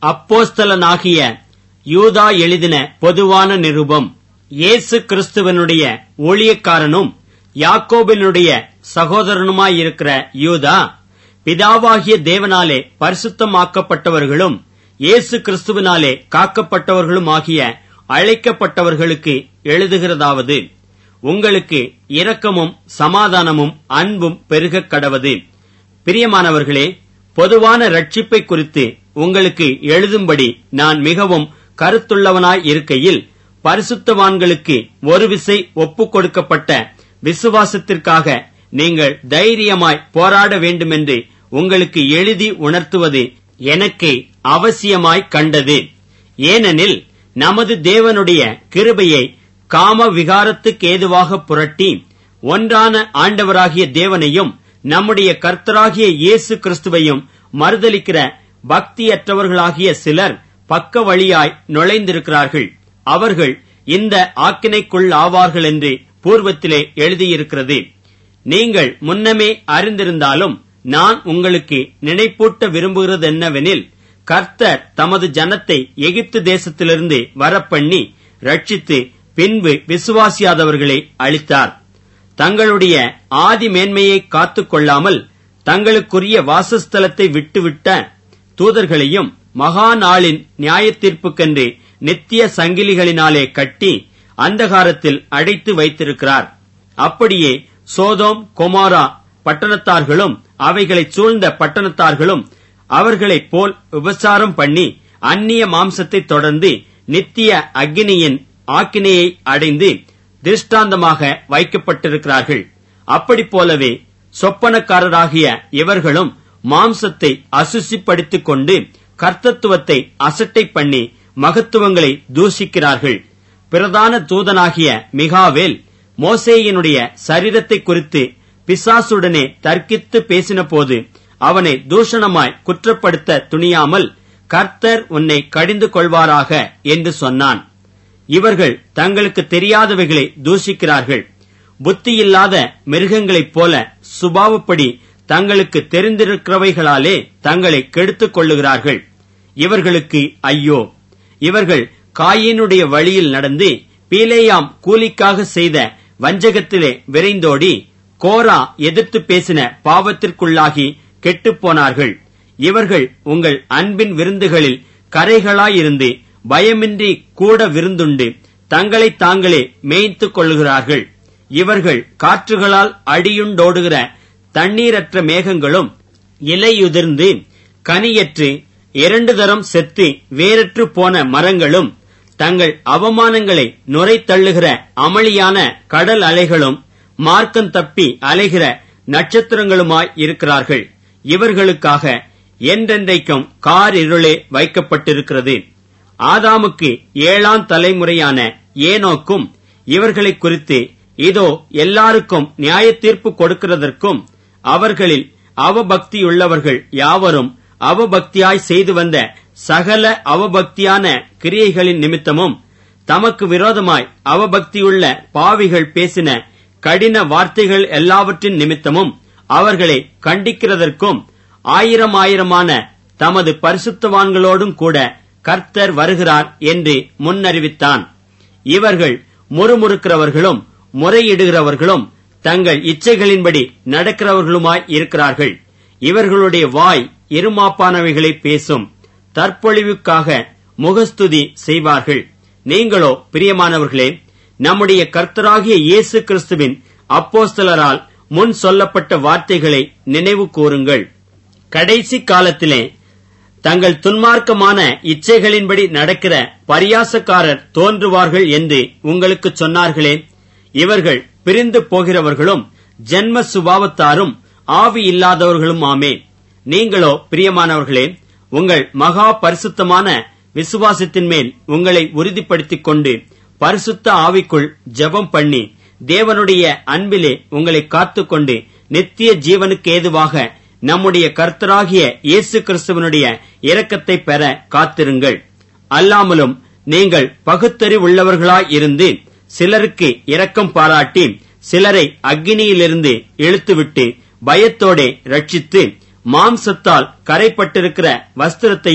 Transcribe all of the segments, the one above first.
அப்போஸ்தலனாகிய யூதா எழுதின பொதுவான நிருபம் இயேசு கிறிஸ்துவனுடைய ஊழியக்காரனும் யாக்கோபினுடைய சகோதரனுமாயிருக்கிற யூதா பிதாவாகிய தேவனாலே பரிசுத்தமாக்கப்பட்டவர்களும் இயேசு கிறிஸ்துவினாலே காக்கப்பட்டவர்களுமாகிய அழைக்கப்பட்டவர்களுக்கு எழுதுகிறதாவது உங்களுக்கு இரக்கமும் சமாதானமும் அன்பும் பெருகக் கடவது பிரியமானவர்களே பொதுவான ரட்சிப்பை குறித்து உங்களுக்கு எழுதும்படி நான் மிகவும் கருத்துள்ளவனாய் இருக்கையில் பரிசுத்தவான்களுக்கு ஒரு விசை ஒப்புக் கொடுக்கப்பட்ட விசுவாசத்திற்காக நீங்கள் தைரியமாய் போராட வேண்டுமென்று உங்களுக்கு எழுதி உணர்த்துவது எனக்கு அவசியமாய் கண்டது ஏனெனில் நமது தேவனுடைய கிருபையை காம விகாரத்துக்கு ஏதுவாக புரட்டி ஒன்றான ஆண்டவராகிய தேவனையும் நம்முடைய கர்த்தராகிய இயேசு கிறிஸ்துவையும் மறுதலிக்கிற பக்தியற்றவர்களாகிய சிலர் பக்க வழியாய் நுழைந்திருக்கிறார்கள் அவர்கள் இந்த ஆக்கினைக்குள்ளாவார்கள் என்று பூர்வத்திலே எழுதியிருக்கிறது நீங்கள் முன்னமே அறிந்திருந்தாலும் நான் உங்களுக்கு நினைப்பூட்ட விரும்புகிறது என்னவெனில் கர்த்தர் தமது ஜனத்தை எகிப்து தேசத்திலிருந்து வரப்பண்ணி ரட்சித்து பின்பு விசுவாசியாதவர்களை அளித்தார் தங்களுடைய ஆதி மேன்மையை காத்துக் கொள்ளாமல் தங்களுக்குரிய வாசஸ்தலத்தை விட்டுவிட்ட தூதர்களையும் மகா நாளின் நியாயத்தீர்ப்புக்கென்று நித்திய சங்கிலிகளினாலே கட்டி அந்தகாரத்தில் அடைத்து வைத்திருக்கிறார் அப்படியே சோதோம் கொமாரா பட்டணத்தார்களும் அவைகளைச் சூழ்ந்த பட்டணத்தார்களும் அவர்களைப் போல் விபசாரம் பண்ணி அந்நிய மாம்சத்தை தொடர்ந்து நித்திய அக்னியின் ஆக்கினையை அடைந்து திருஷ்டாந்தமாக வைக்கப்பட்டிருக்கிறார்கள் அப்படி போலவே சொப்பனக்காரராகிய இவர்களும் மாம்சத்தை அசுசிப்படுத்திக் கொண்டு கர்த்தத்துவத்தை அசட்டை பண்ணி மகத்துவங்களை தூஷிக்கிறார்கள் பிரதான தூதனாகிய மிகாவேல் மோசேயினுடைய சரீரத்தை குறித்து பிசாசுடனே தர்க்கித்து பேசினபோது அவனை தூஷணமாய் குற்றப்படுத்த துணியாமல் கர்த்தர் உன்னை கடிந்து கொள்வாராக என்று சொன்னான் இவர்கள் தங்களுக்கு தெரியாதவைகளை தூஷிக்கிறார்கள் புத்தியில்லாத மிருகங்களைப் போல சுபாவப்படி தங்களுக்கு தெரிந்திருக்கிறவைகளாலே தங்களை கெடுத்துக் கொள்ளுகிறார்கள் இவர்களுக்கு ஐயோ இவர்கள் காயினுடைய வழியில் நடந்து பீலேயாம் கூலிக்காக செய்த வஞ்சகத்திலே விரைந்தோடி கோரா எதிர்த்து பேசின பாவத்திற்குள்ளாகி கெட்டுப்போனார்கள் இவர்கள் உங்கள் அன்பின் விருந்துகளில் கரைகளாயிருந்து பயமின்றி கூட விருந்துண்டு தங்களை தாங்களே மேய்த்துக் கொள்ளுகிறார்கள் இவர்கள் காற்றுகளால் அடியுண்டோடுகிற தண்ணீரற்ற மேகங்களும் இலையுதிர்ந்து கனியற்று இரண்டு தரம் செத்து வேறற்று போன மரங்களும் தங்கள் அவமானங்களை நுரை தள்ளுகிற அமளியான கடல் அலைகளும் மார்க்கம் தப்பி அலைகிற நட்சத்திரங்களுமாய் இருக்கிறார்கள் இவர்களுக்காக என்றென்றைக்கும் கார் இருளே வைக்கப்பட்டிருக்கிறது ஆதாமுக்கு ஏழாம் தலைமுறையான ஏனோக்கும் இவர்களை குறித்து இதோ எல்லாருக்கும் நியாய தீர்ப்பு கொடுக்கிறதற்கும் அவர்களில் அவபக்தியுள்ளவர்கள் யாவரும் அவபக்தியாய் செய்து வந்த சகல அவபக்தியான கிரியைகளின் நிமித்தமும் தமக்கு விரோதமாய் அவபக்தியுள்ள பாவிகள் பேசின கடின வார்த்தைகள் எல்லாவற்றின் நிமித்தமும் அவர்களை கண்டிக்கிறதற்கும் ஆயிரம் ஆயிரமான தமது பரிசுத்தவான்களோடும் கூட கர்த்தர் வருகிறார் என்று முன்னறிவித்தான் இவர்கள் முறுமுறுக்கிறவர்களும் முறையிடுகிறவர்களும் தங்கள் இச்சைகளின்படி நடக்கிறவர்களுமாய் இருக்கிறார்கள் இவர்களுடைய வாய் இருமாப்பானவைகளை பேசும் தற்பொழிவுக்காக முகஸ்துதி செய்வார்கள் நீங்களோ பிரியமானவர்களே நம்முடைய கர்த்தராகிய இயேசு கிறிஸ்துவின் அப்போஸ்தலரால் முன் சொல்லப்பட்ட வார்த்தைகளை நினைவு கூறுங்கள் கடைசி காலத்திலே தங்கள் துன்மார்க்கமான இச்சைகளின்படி நடக்கிற பரியாசக்காரர் தோன்றுவார்கள் என்று உங்களுக்கு சொன்னார்களே இவர்கள் பிரிந்து போகிறவர்களும் ஜென்ம சுபாவத்தாரும் ஆவி இல்லாதவர்களும் ஆமே நீங்களோ பிரியமானவர்களே உங்கள் மகா பரிசுத்தமான விசுவாசத்தின் மேல் உங்களை உறுதிப்படுத்திக் கொண்டு பரிசுத்த ஆவிக்குள் ஜெபம் பண்ணி தேவனுடைய அன்பிலே உங்களை காத்துக்கொண்டு நித்திய ஜீவனுக்கு ஏதுவாக நம்முடைய கர்த்தராகிய இயேசு கிறிஸ்துவனுடைய இரக்கத்தை பெற காத்திருங்கள் அல்லாமலும் நீங்கள் பகுத்தறிவுள்ளவர்களாய் இருந்து சிலருக்கு இரக்கம் பாராட்டி சிலரை அக்னியிலிருந்து இழுத்துவிட்டு பயத்தோடே ரட்சித்து மாம்சத்தால் கரைப்பட்டிருக்கிற வஸ்திரத்தையும்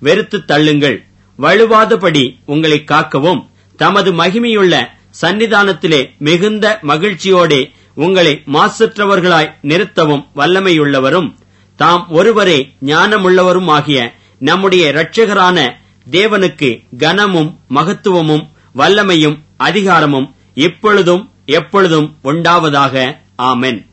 வெறுத்து தள்ளுங்கள் வழுவாதபடி உங்களை காக்கவும் தமது மகிமையுள்ள சன்னிதானத்திலே மிகுந்த மகிழ்ச்சியோடே உங்களை மாசற்றவர்களாய் நிறுத்தவும் வல்லமையுள்ளவரும் தாம் ஒருவரே ஞானமுள்ளவருமாகிய நம்முடைய இரட்சகரான தேவனுக்கு கனமும் மகத்துவமும் வல்லமையும் அதிகாரமும் இப்பொழுதும் எப்பொழுதும் உண்டாவதாக ஆமென்